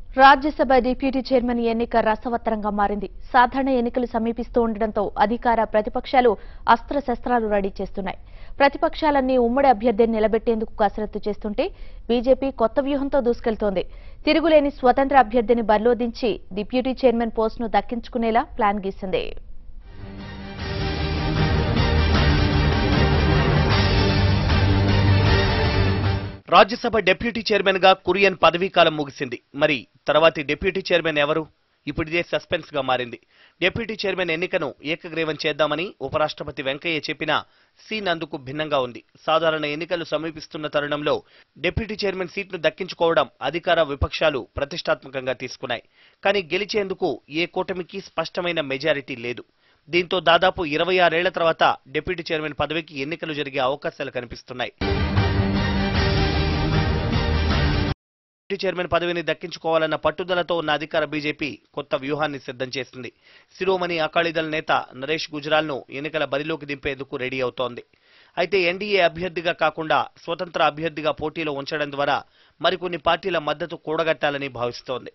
Rajya Sabha deputy chairman ఎన్నిక రసవత్తరంగా మారింది సాధారణ ఎన్నికలు సమీపిస్తూ ఉండడంతో అధికార ప్రతిపక్షాలు అస్త్రశస్త్రాలు రెడీ చేస్తున్నాయి ప్రతిపక్షాలన్నీ ఉమ్మడి అభ్యర్థిని నిలబెట్టేందుకు కసరత్తు చేస్తుంటే బీజేపీ కొత్త వ్యూహంతో దూసుకెళ్తోంది తిరుగులేని స్వతంత్ర అభ్యర్థిని బరిలో దించి డిప్యూటీ చైర్మన్ పోస్టును దక్కించుకునేలా ప్లాన్ గీసింది రాజ్యసభ డిప్యూటీ చైర్మన్ గా కురియన్ పదవీకాలం ముగిసింది మరి తర్వాతి డిప్యూటీ చైర్మన్ ఎవరు ఇప్పుడు ఇదే సస్పెన్స్ గా మారింది డిప్యూటీ చైర్మన్ ఎన్నికను ఏకగ్రీవం చేద్దామని ఉపరాష్ట్రపతి వెంకయ్య చెప్పినా సీన్ అందుకు భిన్నంగా ఉంది సాధారణ ఎన్నికలు సమీపిస్తున్న తరుణంలో డిప్యూటీ చైర్మన్ సీట్ను దక్కించుకోవడం అధికార విపక్షాలు ప్రతిష్టాత్మకంగా తీసుకున్నాయి కానీ గెలిచేందుకు ఏ కూటమికి స్పష్టమైన మెజారిటీ లేదు దీంతో దాదాపు ఇరవై ఆరేళ్ల తర్వాత డిప్యూటీ చైర్మన్ పదవికి ఎన్నికలు జరిగే అవకాశాలు కనిపిస్తున్నాయి డిప్యూటీ చైర్మన్ పదవిని దక్కించుకోవాలన్న పట్టుదలతో ఉన్న అధికార బీజేపీ కొత్త వ్యూహాన్ని సిద్ధం చేసింది శిరోమణి అకాలీదళ నేత నరేష్ గుజరాల్ను ఎన్నికల బరిలోకి దింపేందుకు రెడీ అవుతోంది అయితే ఎన్డీఏ అభ్యర్థిగా కాకుండా స్వతంత్ర అభ్యర్థిగా పోటీలో ఉంచడం ద్వారా మరికొన్ని పార్టీల మద్దతు కూడగట్టాలని భావిస్తోంది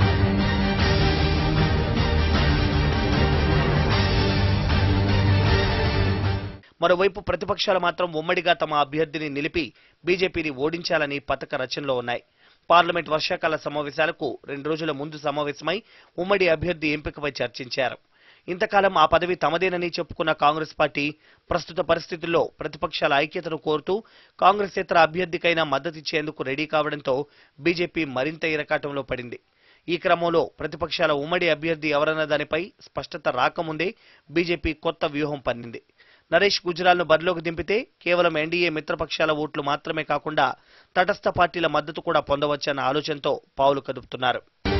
మరోవైపు ప్రతిపక్షాలు మాత్రం ఉమ్మడిగా తమ అభ్యర్థిని నిలిపి బీజేపీని ఓడించాలని పథక రచనలో ఉన్నాయి పార్లమెంట్ వర్షాకాల సమావేశాలకు రెండు రోజుల ముందు సమావేశమై ఉమ్మడి అభ్యర్థి ఎంపికపై చర్చించారు ఇంతకాలం ఆ పదవి తమదేనని చెప్పుకున్న కాంగ్రెస్ పార్టీ ప్రస్తుత పరిస్థితుల్లో ప్రతిపక్షాల ఐక్యతను కోరుతూ కాంగ్రెసేతర అభ్యర్థికైనా మద్దతిచ్చేందుకు రెడీ కావడంతో బీజేపీ మరింత ఇరకాటంలో పడింది ఈ క్రమంలో ప్రతిపక్షాల ఉమ్మడి అభ్యర్థి ఎవరన్న దానిపై స్పష్టత రాకముందే బీజేపీ కొత్త వ్యూహం పన్నింది నరేష్ గుజరాల్ను బరిలోకి దింపితే కేవలం ఎన్డీఏ మిత్రపక్షాల ఓట్లు మాత్రమే కాకుండా తటస్థ పార్టీల మద్దతు కూడా పొందవచ్చన్న ఆలోచనతో పావులు కదుపుతున్నారు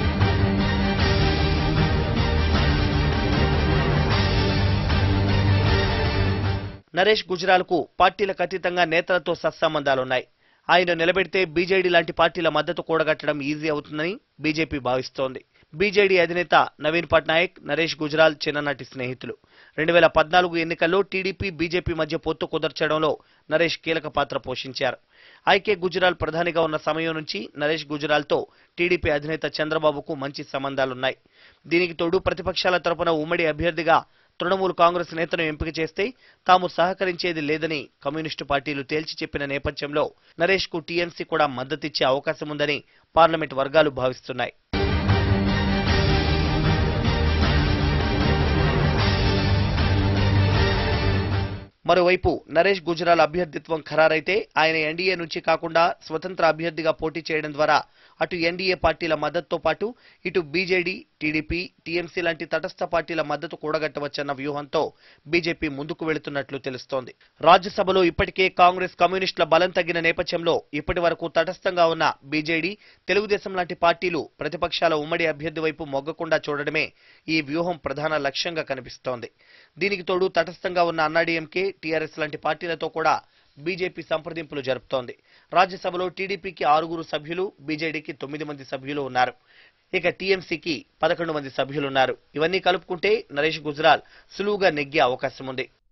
నరేష్ గుజరాల్కు పార్టీలకు అతీతంగా నేతలతో సత్సంబంధాలున్నాయి ఆయన నిలబెడితే బీజేడీ లాంటి పార్టీల మద్దతు కూడగట్టడం ఈజీ అవుతుందని బీజేపీ భావిస్తోంది బీజేడీ అధినేత నవీన్ పట్నాయక్ నరేష్ గుజరాల్ చిన్ననాటి స్నేహితులు రెండు వేల పద్నాలుగు ఎన్నికల్లో టీడీపీ బీజేపీ మధ్య పొత్తు కుదర్చడంలో నరేష్ కీలక పాత్ర పోషించారు ఐకే గుజరాల్ ప్రధానిగా ఉన్న సమయం నుంచి నరేష్ గుజరాల్తో టీడీపీ అధినేత చంద్రబాబుకు మంచి సంబంధాలున్నాయి దీనికి తోడు ప్రతిపక్షాల తరపున ఉమ్మడి అభ్యర్థిగా తృణమూల్ కాంగ్రెస్ నేతను ఎంపిక చేస్తే తాము సహకరించేది లేదని కమ్యూనిస్టు పార్టీలు తేల్చి చెప్పిన నేపథ్యంలో నరేష్ కు టీఎంసీ కూడా మద్దతిచ్చే అవకాశం ఉందని పార్లమెంట్ వర్గాలు భావిస్తున్నాయి మరోవైపు నరేష్ గుజరాల్ అభ్యర్థిత్వం ఖరారైతే ఆయన ఎన్డీఏ నుంచి కాకుండా స్వతంత్ర అభ్యర్థిగా పోటీ చేయడం ద్వారా అటు ఎన్డీఏ పార్టీల మద్దతుతో పాటు ఇటు బీజేడీ టీడీపీ టీఎంసీ లాంటి తటస్థ పార్టీల మద్దతు కూడగట్టవచ్చన్న వ్యూహంతో బీజేపీ ముందుకు వెళుతున్నట్లు తెలుస్తోంది రాజ్యసభలో ఇప్పటికే కాంగ్రెస్ కమ్యూనిస్టుల బలం తగ్గిన నేపథ్యంలో ఇప్పటి వరకు తటస్థంగా ఉన్న బీజేడీ తెలుగుదేశం లాంటి పార్టీలు ప్రతిపక్షాల ఉమ్మడి అభ్యర్థి వైపు మొగ్గకుండా చూడడమే ఈ వ్యూహం ప్రధాన లక్ష్యంగా కనిపిస్తోంది దీనికి తోడు తటస్థంగా ఉన్న అన్నాడీఎంకే టీఆర్ఎస్ లాంటి పార్టీలతో కూడా బీజేపీ సంప్రదింపులు జరుపుతోంది రాజ్యసభలో టీడీపీకి ఆరుగురు సభ్యులు బీజేడీకి తొమ్మిది మంది సభ్యులు ఉన్నారు ఇక టీఎంసీకి పదకొండు మంది సభ్యులున్నారు ఇవన్నీ కలుపుకుంటే నరేష్ గుజరాల్ సులువుగా నెగ్గే అవకాశం ఉంది